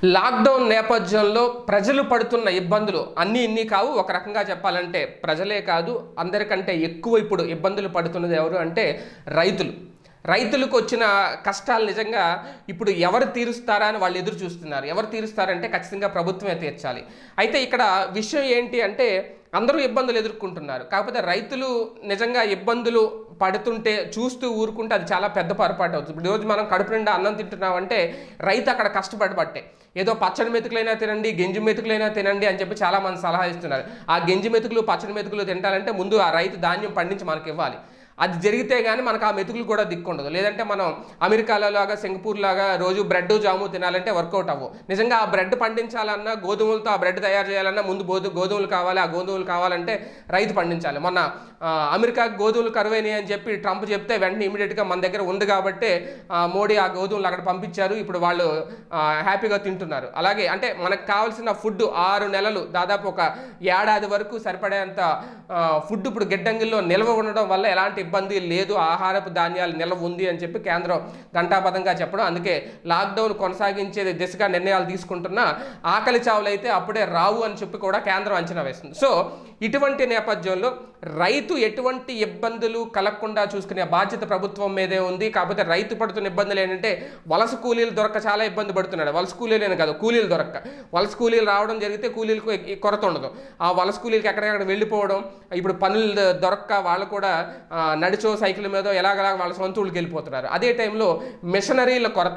lockdown నేపథ్యంలో ప్రజలు పడుతున్న ఇబ్బందులు అన్నీ ఇన్ని కావు ఒక రకంగా చెప్పాలంటే ప్రజలే కాదు అందరికంటే ఎక్కువ ఇప్పుడు ఇబ్బందులు పడుతున్నది ఎవరు అంటే రైతులు రైతులకు వచ్చిన కష్టాలు నిజంగా ఇప్పుడు ఎవరు తీరుస్తారా అని వాళ్ళు ఎదురు చూస్తున్నారు ఎవరు తీరుస్తారంటే ఖచ్చితంగా ప్రభుత్వమే తీర్చాలి అయితే ఇక్కడ విషయం ఏంటి అంటే అందరూ ఇబ్బందులు ఎదుర్కొంటున్నారు కాకపోతే రైతులు నిజంగా ఇబ్బందులు పడుతుంటే చూస్తూ ఊరుకుంటే అది చాలా పెద్ద పొరపాటు అవుతుంది ఇప్పుడు ఈరోజు మనం కడుపు నిండా అన్నం తింటున్నామంటే రైతు అక్కడ కష్టపడబట్టే ఏదో పచ్చడి మెతుకులైనా తినండి గెంజి మెతుకులైనా తినండి అని చెప్పి చాలా మంది సలహా ఇస్తున్నారు ఆ గెంజి మెతుకులు పచ్చడి మెతుకులు తింటాలంటే ముందు ఆ రైతు ధాన్యం పండించి మనకి ఇవ్వాలి అది జరిగితే కానీ మనకు ఆ మెతుకులు కూడా దిక్కుండదు లేదంటే మనం అమెరికాలో లాగా సింగపూర్ లాగా రోజు బ్రెడ్ జాము తినాలంటే వర్కౌట్ అవ్వు నిజంగా ఆ బ్రెడ్ పండించాలన్నా గోధుమలతో ఆ బ్రెడ్ తయారు చేయాలన్నా ముందు గోధు గోధుమలు కావాలి ఆ గోధుమలు కావాలంటే రైతు పండించాలి మొన్న ఆ, అమెరికాకి గోధుమలు కరువైనాయి అని చెప్పి ట్రంప్ చెప్తే వెంటనే ఇమీడియట్గా మన దగ్గర ఉంది కాబట్టి ఆ, మోడీ ఆ గోధుమలు అక్కడ పంపించారు ఇప్పుడు వాళ్ళు ఆ, హ్యాపీగా తింటున్నారు అలాగే అంటే మనకు కావాల్సిన ఫుడ్ ఆరు నెలలు దాదాపు ఒక ఏడాది వరకు సరిపడేంత ఆ, ఫుడ్ ఇప్పుడు గిడ్డంగిల్లో నిల్వ ఉండడం వల్ల ఎలాంటి ఇబ్బంది లేదు ఆహారపు ధాన్యాలు నిల్వ ఉంది అని చెప్పి కేంద్రం ఘంటాపథంగా చెప్పడం అందుకే లాక్డౌన్ కొనసాగించే దిశగా నిర్ణయాలు తీసుకుంటున్నా ఆకలి చావులు అయితే అప్పుడే రావు అని చెప్పి కూడా కేంద్రం అంచనా వేస్తుంది సో ఇటువంటి నేపథ్యంలో రైతు ఎటువంటి ఇబ్బందులు కలగకుండా చూసుకునే బాధ్యత ప్రభుత్వం మీదే ఉంది కాకపోతే రైతు పడుతున్న ఇబ్బందులు ఏంటంటే వలస కూలీలు దొరక్క చాలా ఇబ్బంది పడుతున్నాడు వలస కూలీలేని కాదు కూలీలు దొరక్క వలస కూలీలు రావడం జరిగితే కూలీలకు ఎ- కొరత ఉండదు ఆ వలస కూలీలకి ఎక్కడెక్కడ వెళ్ళిపోవడం ఇప్పుడు పనులు ద- దొరక్క వాళ్ళు కూడా ఆ, నడిచో సైకిల్ మీద ఎలాగలా వాళ్ళ సొంత ఊళ్ళకి వెళ్ళిపోతున్నారు అదే టైంలో మిషనరీల కొరత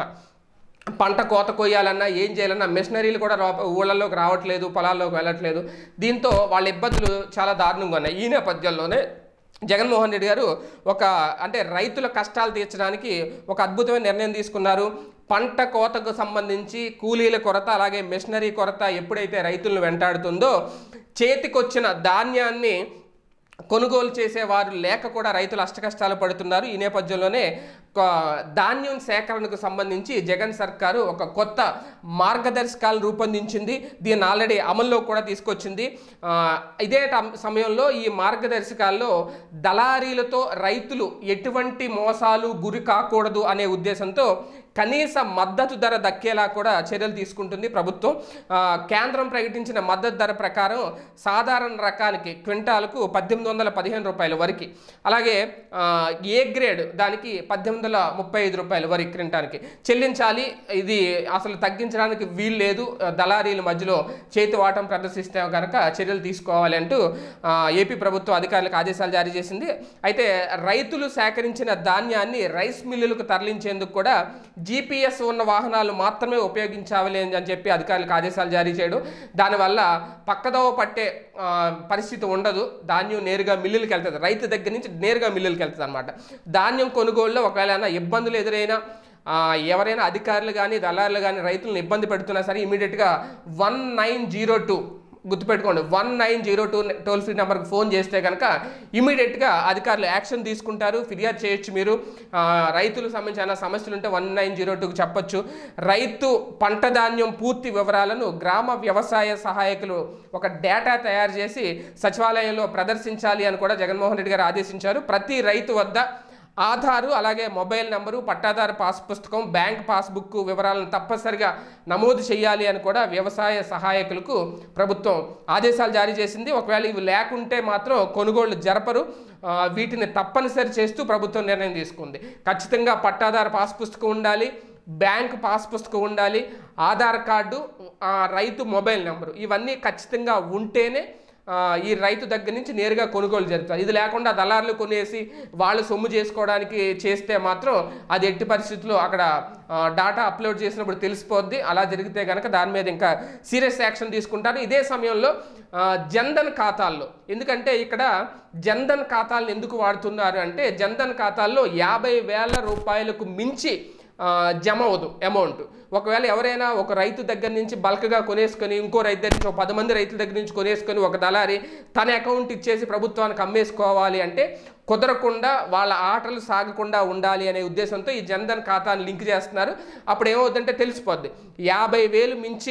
పంట కోత కొయ్యాలన్నా ఏం చేయాలన్నా మిషనరీలు కూడా రా- ఊళ్ళలోకి రావట్లేదు పొలాల్లోకి వెళ్ళట్లేదు దీంతో వాళ్ళ ఇబ్బందులు చాలా దారుణంగా ఉన్నాయి ఈ నేపథ్యంలోనే జగన్మోహన్ రెడ్డి గారు ఒక అంటే రైతుల కష్టాలు తీర్చడానికి ఒక అద్భుతమైన నిర్ణయం తీసుకున్నారు పంట కోతకు సంబంధించి కూలీల కొరత అలాగే మిషనరీ కొరత ఎప్పుడైతే రైతులను వెంటాడుతుందో చేతికొచ్చిన ధాన్యాన్ని కొనుగోలు చేసేవారు లేక కూడా రైతులు అష్టకష్టాలు పడుతున్నారు ఈ నేపథ్యంలోనే కొ- ధాన్యం సేకరణకు సంబంధించి జగన్ సర్కారు ఒక కొత్త మార్గదర్శకాలు రూపొందించింది దీన్ని ఆల్రెడీ అమల్లో కూడా తీసుకొచ్చింది ఆ, ఇదే టం- సమయంలో ఈ మార్గదర్శకాల్లో దళారీలతో రైతులు ఎటువంటి మోసాలు గురి కాకూడదు అనే ఉద్దేశంతో కనీస మద్దతు ధర దక్కేలా కూడా చర్యలు తీసుకుంటుంది ప్రభుత్వం ఆ, కేంద్రం ప్రకటించిన మద్దతు ధర ప్రకారం సాధారణ రకానికి క్వింటాలకు పద్దెనిమిది వందల పదిహేను రూపాయల వరకు అలాగే ఆ, ఏ గ్రేడ్ దానికి పద్దెనిమిది వందల ముప్పై ఐదు రూపాయల వరకు క్వింటానికి చెల్లించాలి ఇది అసలు తగ్గించడానికి వీలు లేదు ఆ, దళారీల మధ్యలో చేతి వాటం ప్రదర్శిస్తే కనుక చర్యలు తీసుకోవాలి అంటూ ఆ, ఏపీ ప్రభుత్వం అధికారులకు ఆదేశాలు జారీ చేసింది అయితే రైతులు సేకరించిన ధాన్యాన్ని రైస్ మిల్లులకు తరలించేందుకు కూడా జీపీఎస్ ఉన్న వాహనాలు మాత్రమే ఉపయోగించాలి అని చెప్పి అధికారులకు ఆదేశాలు జారీ చేయడం దానివల్ల పక్కదోవ పట్టే ఆ, పరిస్థితి ఉండదు ధాన్యం నేరుగా మిల్లులకు వెళ్తుంది రైతు దగ్గర నుంచి నేరుగా మిల్లులకు వెళ్తుంది అనమాట ధాన్యం కొనుగోలులో ఒకవేళ ఏమైనా ఇబ్బందులు ఎదురైనా ఆ, ఎవరైనా అధికారులు కానీ దళారులు కానీ రైతులను ఇబ్బంది పెడుతున్నా సరే ఇమీడియట్గా వన్ నైన్ జీరో టూ గుర్తుపెట్టుకోండి one nine zero two toll free నెంబర్కి ఫోన్ చేస్తే కనుక ఇమీడియట్గా అధికారులు యాక్షన్ తీసుకుంటారు ఫిర్యాదు చేయొచ్చు మీరు ఆ, రైతులకు సంబంధించిన సమస్యలు ఉంటే వన్ నైన్ జీరో టూకి చెప్పొచ్చు రైతు పంట ధాన్యం పూర్తి వివరాలను గ్రామ వ్యవసాయ సహాయకులు ఒక డేటా తయారు చేసి సచివాలయంలో ప్రదర్శించాలి అని కూడా జగన్మోహన్ రెడ్డి గారు ఆదేశించారు ప్రతి రైతు వద్ద ఆధారు అలాగే మొబైల్ నంబరు పట్టాదారు పాస్ పుస్తకం బ్యాంక్ పాస్బుక్ వివరాలను తప్పనిసరిగా నమోదు చేయాలి అని కూడా వ్యవసాయ సహాయకులకు ప్రభుత్వం ఆదేశాలు జారీ చేసింది ఒకవేళ ఇవి లేకుంటే మాత్రం కొనుగోళ్లు జరపరు ఆ, వీటిని తప్పనిసరి చేస్తూ ప్రభుత్వం నిర్ణయం తీసుకుంది ఖచ్చితంగా పట్టాదారు పాస్ పుస్తకం ఉండాలి బ్యాంక్ పాస్ పుస్తకం ఉండాలి ఆధార్ కార్డు ఆ, రైతు మొబైల్ నెంబరు ఇవన్నీ ఖచ్చితంగా ఉంటేనే ఆ, ఈ రైతు దగ్గర నుంచి నేరుగా కొనుగోలు జరుగుతుంది ఇది లేకుండా దళారులు కొనేసి వాళ్ళు సొమ్ము చేసుకోవడానికి చేస్తే మాత్రం అది ఎట్టి పరిస్థితుల్లో అక్కడ ఆ, డాటా అప్లోడ్ చేసినప్పుడు తెలిసిపోద్ది అలా జరిగితే కనుక దాని మీద ఇంకా సీరియస్ యాక్షన్ తీసుకుంటారు ఇదే సమయంలో ఆ, జన్ధన్ ఖాతాల్లో ఎందుకంటే ఇక్కడ జన్ధన్ ఖాతాలను ఎందుకు వాడుతున్నారు అంటే జన్ధన్ ఖాతాల్లో యాభై వేల రూపాయలకు మించి ఆ, జమ అవ్వదు అమౌంట్ ఒకవేళ ఎవరైనా ఒక రైతు దగ్గర నుంచి బల్క్గా కొనేసుకొని ఇంకో రైతు దగ్గర నుంచి ఒక పది మంది రైతుల దగ్గర నుంచి కొనేసుకొని ఒక దళారి తన అకౌంట్ ఇచ్చేసి ప్రభుత్వానికి అమ్మేసుకోవాలి అంటే కుదరకుండా వాళ్ళ ఆటలు సాగకుండా ఉండాలి అనే ఉద్దేశంతో ఈ జన్ధన్ ఖాతాను లింక్ చేస్తున్నారు అప్పుడు ఏమవుతుందంటే తెలిసిపోద్ది యాభై వేలు మించి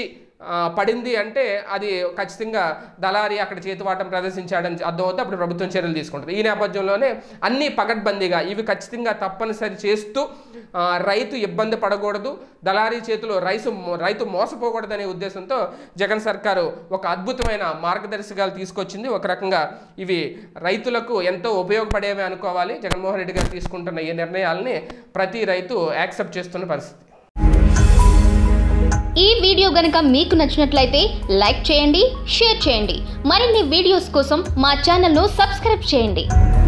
ఆ, పడింది అంటే అది ఖచ్చితంగా దళారి అక్కడ చేతివాటం ప్రదర్శించాడని అర్థమవుతుంది అప్పుడు ప్రభుత్వం చర్యలు తీసుకుంటుంది ఈ నేపథ్యంలోనే అన్ని పకడ్బందీగా ఇవి ఖచ్చితంగా తప్పనిసరి చేస్తూ ఆ, రైతు ఇబ్బంది పడకూడదు దళారీ చేతిలో రైతు రైతు మోసపోకూడదనే ఉద్దేశంతో జగన్ సర్కారు ఒక అద్భుతమైన మార్గదర్శకాలు తీసుకొచ్చింది ఒక రకంగా ఇవి రైతులకు ఎంతో ఉపయోగపడేవి అనుకోవాలి జగన్మోహన్ రెడ్డి గారు తీసుకుంటున్న ఈ నిర్ణయాలని ప్రతి రైతు యాక్సెప్ట్ చేస్తున్న పరిస్థితి ఈ వీడియో గనుక మీకు నచ్చినట్లయితే లైక్ చేయండి షేర్ చేయండి మరిన్ని వీడియోస్ కోసం మా ఛానల్ను సబ్స్క్రైబ్ చేయండి